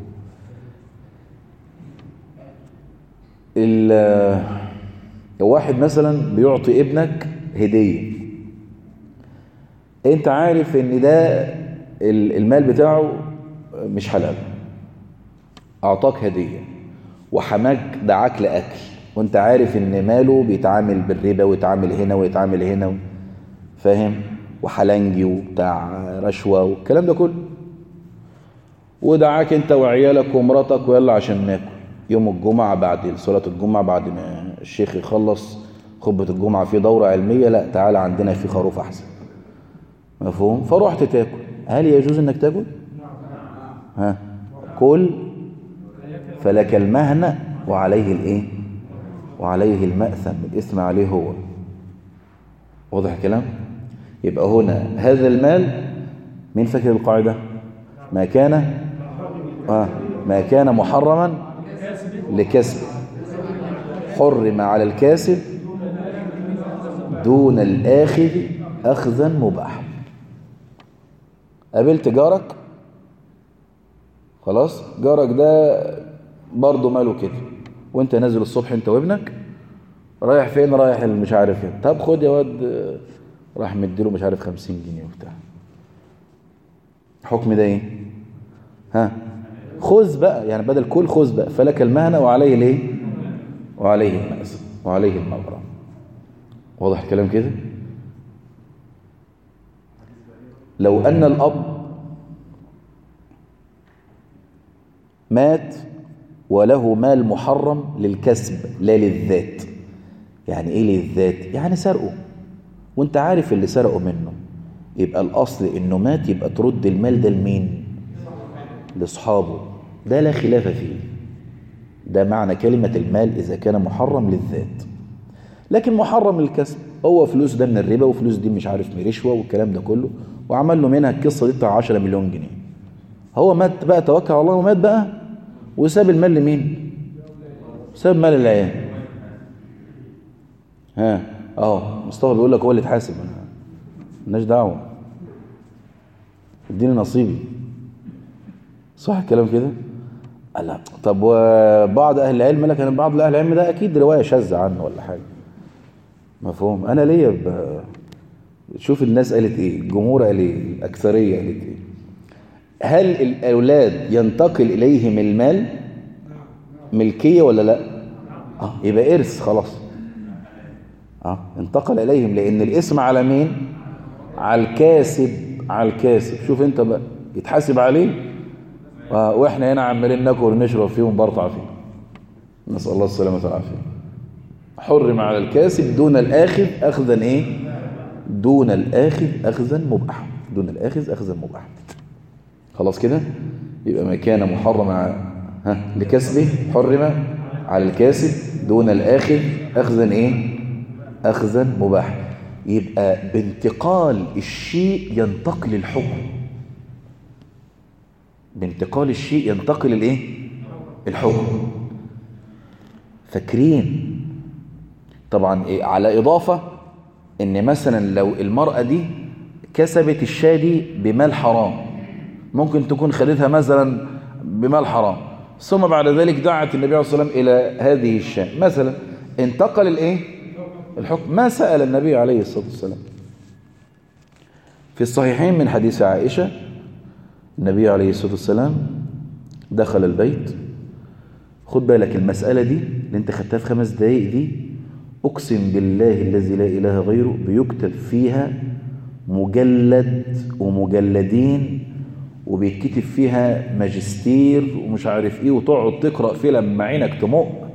واحد مثلا بيعطي ابنك هدية انت عارف ان ده المال بتاعه مش حلال اعطاك هدية وحماك دعاك لأكل وانت عارف ان ماله بيتعامل بالربا ويتعامل هنا ويتعامل هنا فاهم وحلنجي وبتاع رشوة والكلام ده كله ودعاك انت وعيالك ومراتك ويلا عشان ناكل يوم الجمعة بعد صلاة الجمعة بعد ما الشيخ يخلص خطبة الجمعة في دورة علمية لا تعالى عندنا في خروف أحسن مفهوم فرحت تاكل هل يجوز انك تاكل ها كل فلك المهنة وعليه الايه وعليه المأثم الإثم عليه هو واضح الكلام يبقى هنا هذا المال مين فاكر القاعدة ما كان آه ما كان محرما لكسب حرم على الكاسب دون الآخذ أخذا مباح قابلت جارك خلاص جارك ده برضه ماله كده وانت نازل الصبح انت وابنك رايح فين رايح مش عارف فين طب خد يا واد راح مديله مش عارف 50 جنيه وبتاع حكم ده ايه ها خذ بقى يعني بدل كل خذ بقى فلك المهنة وعليه الايه وعليه المأسى وعليه المغرم واضح الكلام كده لو أن الأب مات وله مال محرم للكسب لا للذات يعني ايه للذات يعني سرقه وانت عارف اللي سرقه منه يبقى الأصل انه مات يبقى ترد المال ده لمين لاصحابه ده لا خلاف فيه ده معنى كلمة المال إذا كان محرم للذات لكن محرم للكسب هو فلوس ده من الربا وفلوس دي مش عارف من رشوة والكلام ده كله وعمل له منها القصة دي بتاع 10 مليون جنيه هو مات بقى توكل على الله ومات بقى وساب المال لمين ساب مال العيال ها اه مصطفى بيقول لك هو اللي اتحاسب مالناش دعوه اديني نصيبي صح الكلام كده لا طب وبعض اهل العلم قال لك ان بعض اهل العلم ده اكيد روايه شاذه عنه ولا حاجه مفهوم انا ليا ب... شوف الناس قالت ايه الجمهور قال ايه الاكثريه قالت ايه هل الاولاد ينتقل اليهم المال ملكيه ولا لا اه يبقى ارث خلاص اه انتقل اليهم لان الاسم على مين على الكاسب على الكاسب شوف انت بقى يتحاسب عليه واحنا هنا عمالين ناكل ونشرب فيه ونبرطع فيه نسال الله السلامه والعافيه حرم على الكاسب دون الاخذ اخذا ايه دون الاخذ اخذا مباحا دون الاخذ اخذا مباحا خلاص كده يبقى ما كان محرما ها لكسبه حرم على الكاسب دون الاخذ اخذا ايه اخذا مباحا يبقى بانتقال الشيء ينتقل الحكم بانتقال الشيء ينتقل الايه الحكم فاكرين طبعا إيه على اضافه ان مثلا لو المراه دي كسبت الشاة دي بمال حرام ممكن تكون خدتها مثلا بمال حرام ثم بعد ذلك دعت النبي عليه الصلاه والسلام الى هذه الشاة مثلا انتقل الايه الحكم ما سأل النبي عليه الصلاه والسلام في الصحيحين من حديث عائشه النبي عليه الصلاة والسلام دخل البيت خد بالك المسألة دي اللي انت خدتها في خمس دقايق دي أقسم بالله الذي لا إله غيره بيكتب فيها مجلد ومجلدين وبيتكتب فيها ماجستير ومش عارف ايه وتقعد تقرأ فيه لما عينك تمق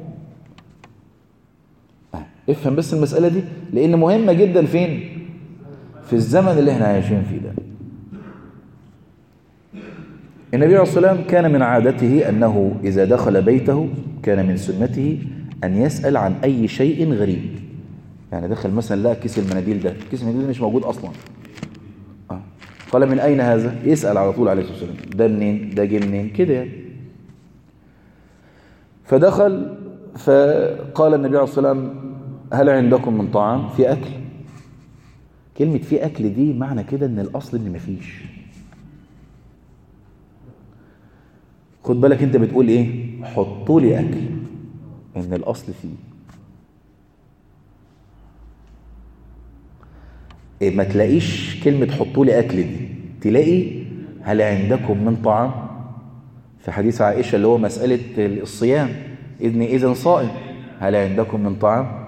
افهم بس المسألة دي لأن مهمة جدا فين في الزمن اللي احنا عايشين فيه ده النبي عليه الصلاة والسلام كان من عادته أنه إذا دخل بيته كان من سنته أن يسأل عن أي شيء غريب يعني دخل مثلا لقى كيس المناديل ده كيس المناديل ده مش موجود أصلا آه. قال من أين هذا يسأل على طول عليه الصلاة والسلام ده منين ده جه منين كده يعني فدخل فقال النبي عليه الصلاة والسلام هل عندكم من طعام في أكل كلمة في أكل دي معنى كده أن الأصل أن مفيش خد بالك أنت بتقول إيه حطوا لي أكل أن الأصل فيه إيه ما تلاقيش كلمة حطوا لي أكل دي تلاقي هل عندكم من طعام في حديث عائشة اللي هو مسألة الصيام إذني إذن صائم هل عندكم من طعام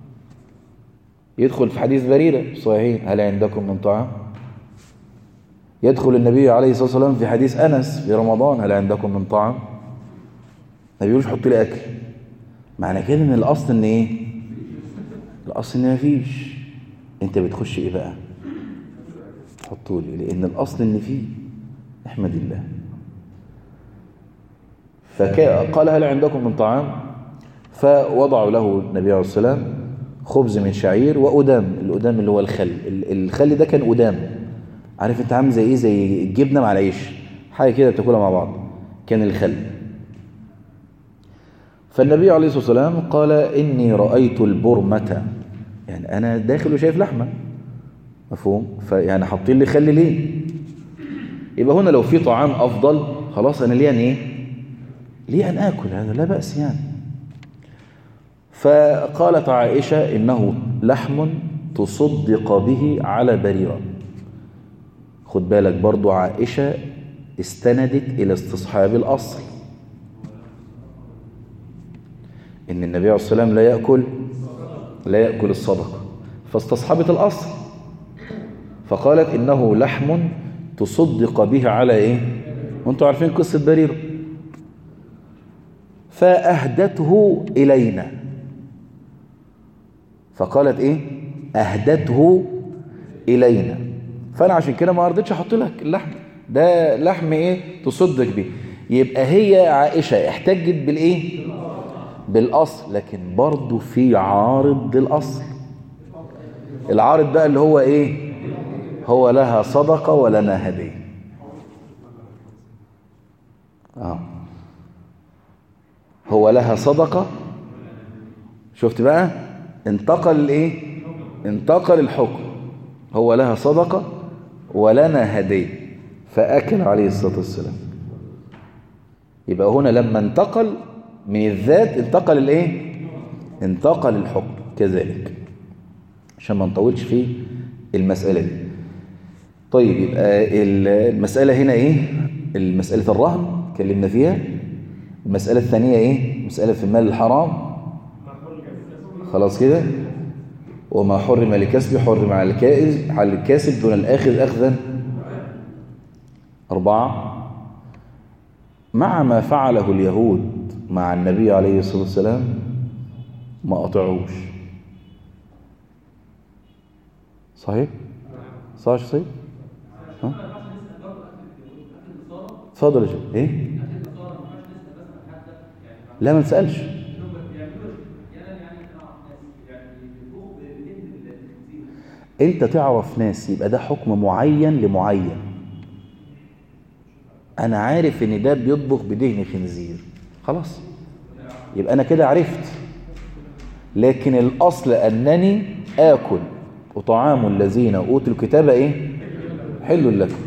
يدخل في حديث بريرة صحيحين هل عندكم من طعام يدخل النبي عليه الصلاة والسلام في حديث أنس في رمضان هل عندكم من طعام ما بيقولش حط لي أكل معنى كده إن الأصل إن إيه الأصل إن مفيش أنت بتخش إيه بقى حطوا لي لأن الأصل إن فيه احمد الله فقال هل عندكم من طعام فوضعوا له النبي عليه الصلاة والسلام خبز من شعير وأدام الأدام اللي هو الخل الخل ده كان أدام عارف انت عامل زي ايه زي الجبنة مع العيش حاجة كده بتاكلها مع بعض كان الخل فالنبي عليه الصلاة والسلام قال إني رأيت البرمة يعني أنا داخل وشايف لحمة مفهوم فيعني حاطين لي خل ليه يبقى هنا لو في طعام أفضل خلاص أنا ليه أن إيه ليه أن آكل هذا لا بأس يعني فقالت عائشة إنه لحم تصدق به على بريرة خد بالك برضو عائشة استندت إلى استصحاب الأصل إن النبي عليه الصلاة والسلام لا يأكل لا يأكل الصدقة فاستصحبت الأصل فقالت إنه لحم تصدق به على إيه وانتوا عارفين قصة بريرة فأهدته إلينا فقالت إيه أهدته إلينا فأنا عشان كده ما رضيتش أحط لك اللحم ده لحم إيه تصدق به يبقى هي عائشة احتجت بالإيه بالأصل لكن برضو في عارض الأصل العارض بقى اللي هو إيه هو لها صدقة ولنا هدية آه. هو لها صدقة شفت بقى انتقل الايه انتقل الحكم هو لها صدقة ولنا هدية فأكل عليه الصلاة والسلام يبقى هنا لما انتقل من الذات انتقل الايه انتقل الحكم كذلك عشان ما نطولش في المسألة دي طيب يبقى المسألة هنا ايه المسألة الرهن اتكلمنا فيها المسألة الثانية ايه مسألة في المال الحرام خلاص كده وما حرم لكسب حرم على الكائز على الكاسب دون الآخذ أخذا أربعة مع ما فعله اليهود مع النبي عليه الصلاة والسلام ما قطعوش صحيح صحيح صحيح ها اتفضل يا شيخ ايه لا ما نسالش انت تعرف ناس يبقى ده حكم معين لمعين انا عارف ان ده بيطبخ بدهن خنزير خلاص يبقى انا كده عرفت لكن الاصل انني اكل وطعام الذين اوتوا الكتاب ايه حل لكم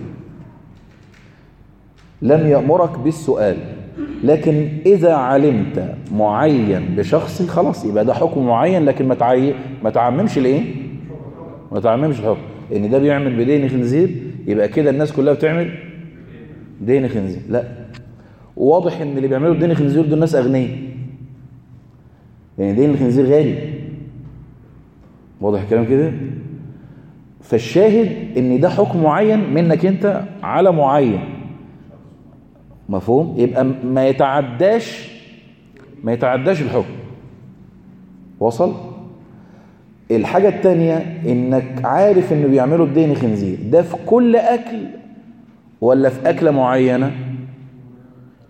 لم يأمرك بالسؤال لكن إذا علمت معين بشخص خلاص يبقى ده حكم معين لكن ما تعي... ما تعممش الايه ما تعممش الحكم ان ده بيعمل بدين خنزير يبقى كده الناس كلها بتعمل دين خنزير لا واضح ان اللي بيعملوا دين خنزير دول ناس اغنياء يعني دين الخنزير غالي واضح الكلام كده فالشاهد ان ده حكم معين منك انت على معين مفهوم يبقى ما يتعداش ما يتعداش الحكم وصل الحاجة التانية انك عارف انه بيعملوا الدين خنزير ده في كل اكل ولا في اكلة معينة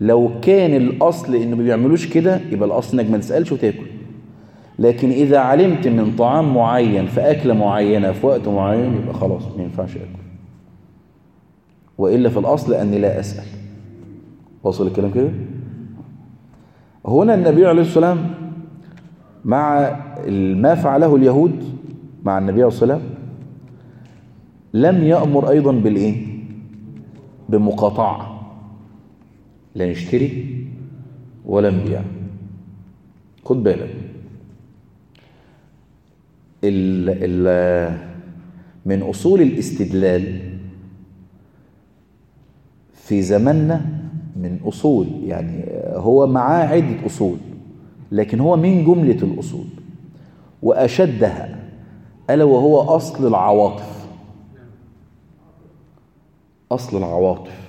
لو كان الأصل إنه ما بيعملوش كده يبقى الأصل إنك ما تسألش وتاكل لكن إذا علمت من طعام معين في أكلة معينة في وقت معين يبقى خلاص ما ينفعش أكل وإلا في الأصل أني لا أسأل وصل الكلام كده هنا النبي عليه الصلاة والسلام مع ما فعله اليهود مع النبي عليه الصلاة والسلام لم يأمر أيضا بالإيه بمقاطعة لا نشتري ولا نبيع خد بالك ال ال من أصول الاستدلال في زماننا من أصول يعني هو معاه عدة أصول لكن هو من جملة الأصول وأشدها ألا وهو أصل العواطف أصل العواطف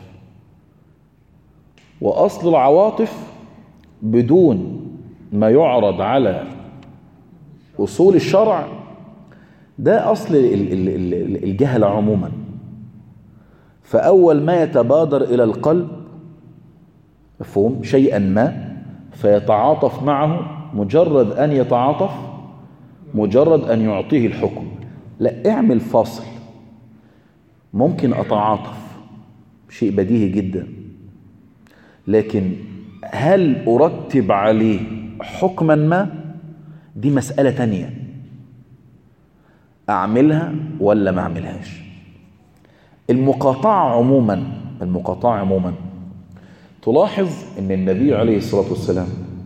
وأصل العواطف بدون ما يعرض على أصول الشرع ده أصل الجهل عموما فأول ما يتبادر إلى القلب مفهوم شيئا ما فيتعاطف معه مجرد أن يتعاطف مجرد أن يعطيه الحكم لا اعمل فاصل ممكن أتعاطف شيء بديهي جدا لكن هل أرتب عليه حكما ما دي مسألة تانية أعملها ولا ما أعملهاش المقاطعة عموما المقاطعة عموما تلاحظ أن النبي عليه الصلاة والسلام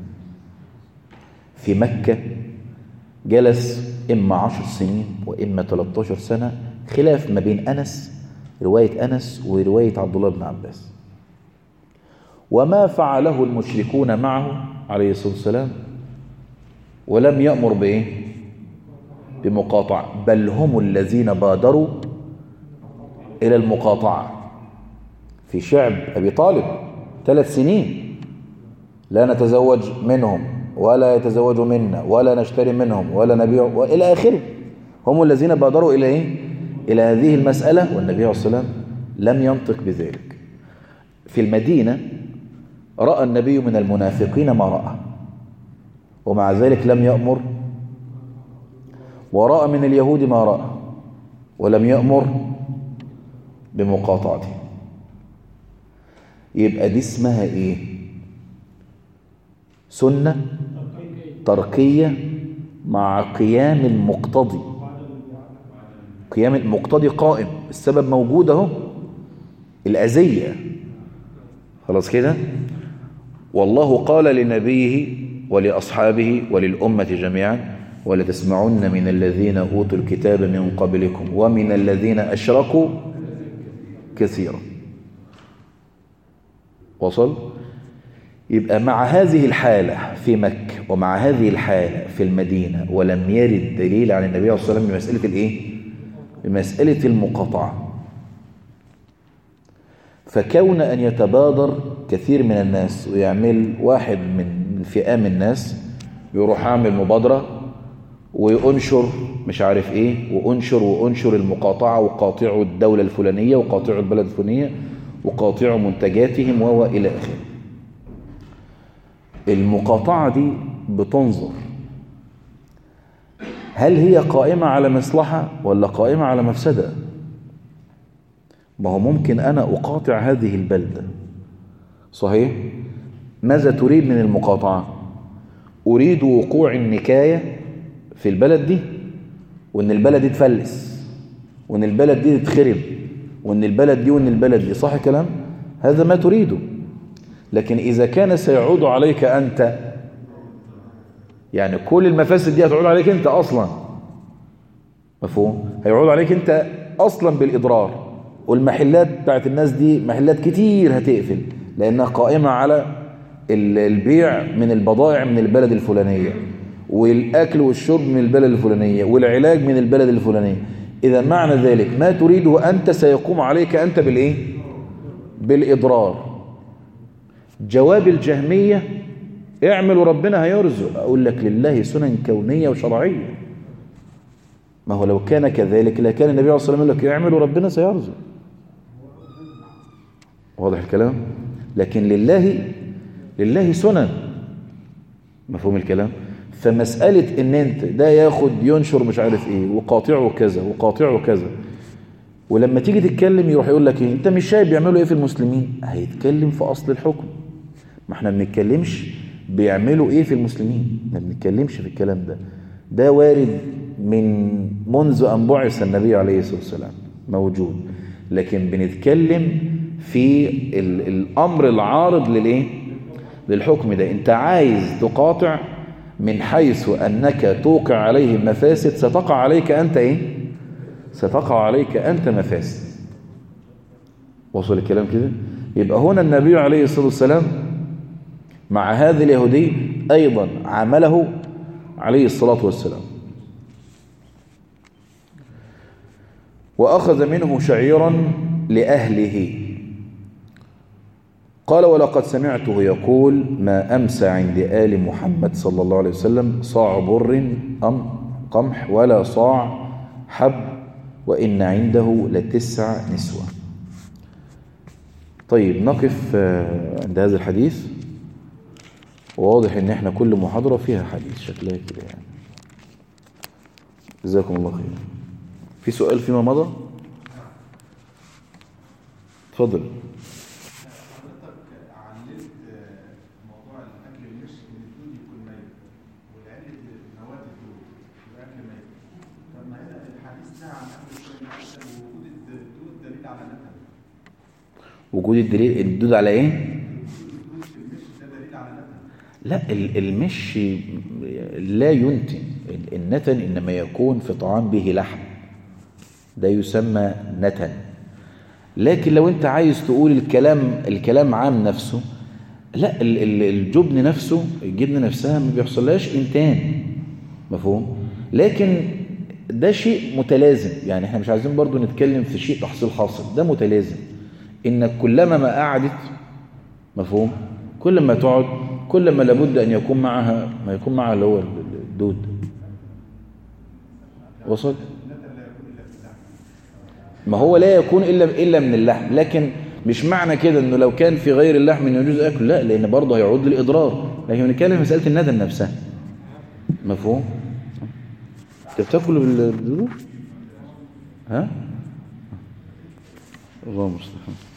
في مكة جلس إما عشر سنين وإما 13 سنة خلاف ما بين أنس رواية أنس ورواية عبد الله بن عباس وما فعله المشركون معه عليه الصلاة والسلام ولم يأمر بإيه بمقاطعة بل هم الذين بادروا إلى المقاطعة في شعب أبي طالب ثلاث سنين لا نتزوج منهم ولا يتزوجوا منا ولا نشتري منهم ولا نبيع وإلى آخره هم الذين بادروا إلى إيه؟ إلى هذه المسألة والنبي عليه الصلاة والسلام لم ينطق بذلك في المدينة رأى النبي من المنافقين ما رأى ومع ذلك لم يأمر ورأى من اليهود ما رأى ولم يأمر بمقاطعته يبقى دي اسمها ايه سنة تركية مع قيام المقتضي قيام المقتضي قائم السبب موجود اهو الأذية خلاص كده والله قال لنبيه ولأصحابه وللأمة جميعا ولتسمعن من الذين أوتوا الكتاب من قبلكم ومن الذين أشركوا كثيرا وصل يبقى مع هذه الحالة في مكة ومع هذه الحالة في المدينة ولم يرد دليل عن النبي صلى الله عليه وسلم بمسألة الايه بمسألة المقاطعة فكون أن يتبادر كثير من الناس ويعمل واحد من فئام الناس يروح عامل مبادرة وينشر مش عارف ايه وانشر وانشر المقاطعة وقاطعوا الدولة الفلانية وقاطعوا البلد الفلانية وقاطعوا منتجاتهم وإلى آخره المقاطعة دي بتنظر هل هي قائمة على مصلحة ولا قائمة على مفسدة ما هو ممكن أنا أقاطع هذه البلدة صحيح ماذا تريد من المقاطعة أريد وقوع النكاية في البلد دي وإن البلد دي تفلس وإن البلد دي تتخرب وإن البلد دي وإن البلد دي صح كلام هذا ما تريده لكن إذا كان سيعود عليك أنت يعني كل المفاسد دي هتعود عليك أنت أصلا مفهوم هيعود عليك أنت أصلا بالإضرار والمحلات بتاعت الناس دي محلات كتير هتقفل لأنها قائمة على البيع من البضائع من البلد الفلانية والأكل والشرب من البلد الفلانية والعلاج من البلد الفلانية إذا معنى ذلك ما تريده أنت سيقوم عليك أنت بالإيه؟ بالإضرار جواب الجهمية اعمل وربنا هيرزق أقول لك لله سنن كونية وشرعية ما هو لو كان كذلك لكان النبي عليه الصلاة والسلام يقول لك اعمل وربنا سيرزق واضح الكلام لكن لله لله سنن مفهوم الكلام فمسألة ان انت ده ياخد ينشر مش عارف ايه وقاطعه كذا وقاطعه كذا ولما تيجي تتكلم يروح يقول لك ايه انت مش شايف بيعملوا ايه في المسلمين هيتكلم في اصل الحكم ما احنا ما بنتكلمش بيعملوا ايه في المسلمين ما بنتكلمش في الكلام ده ده وارد من منذ ان بعث النبي عليه الصلاه والسلام موجود لكن بنتكلم في ال الامر العارض للايه للحكم ده انت عايز تقاطع من حيث انك توقع عليه المفاسد ستقع عليك انت ايه ستقع عليك انت مفاسد وصل الكلام كده يبقى هنا النبي عليه الصلاه والسلام مع هذا اليهودي ايضا عمله عليه الصلاه والسلام واخذ منه شعيرا لاهله قال ولقد سمعته يقول ما أمسى عند آل محمد صلى الله عليه وسلم صاع بر أم قمح ولا صاع حب وإن عنده لتسع نسوة طيب نقف عند هذا الحديث واضح ان احنا كل محاضرة فيها حديث شكلها كده يعني جزاكم الله خير في سؤال فيما مضى اتفضل وجود الدليل الدود على ايه لا المش لا ينتن النتن انما يكون في طعام به لحم ده يسمى نتن لكن لو انت عايز تقول الكلام الكلام عام نفسه لا الجبن نفسه الجبن نفسها ما بيحصلهاش انتان مفهوم لكن ده شيء متلازم يعني احنا مش عايزين برضو نتكلم في شيء تحصيل حاصل ده متلازم انك كلما ما قعدت مفهوم كل ما تقعد كل ما لابد ان يكون معها ما يكون معها اللي هو الدود وصل ما هو لا يكون الا الا من اللحم لكن مش معنى كده انه لو كان في غير اللحم انه يجوز اكل لا لان برضه هيعود للاضرار لكن بنتكلم في مساله الندم نفسها مفهوم انت بتاكل بالدود ها الله المستعان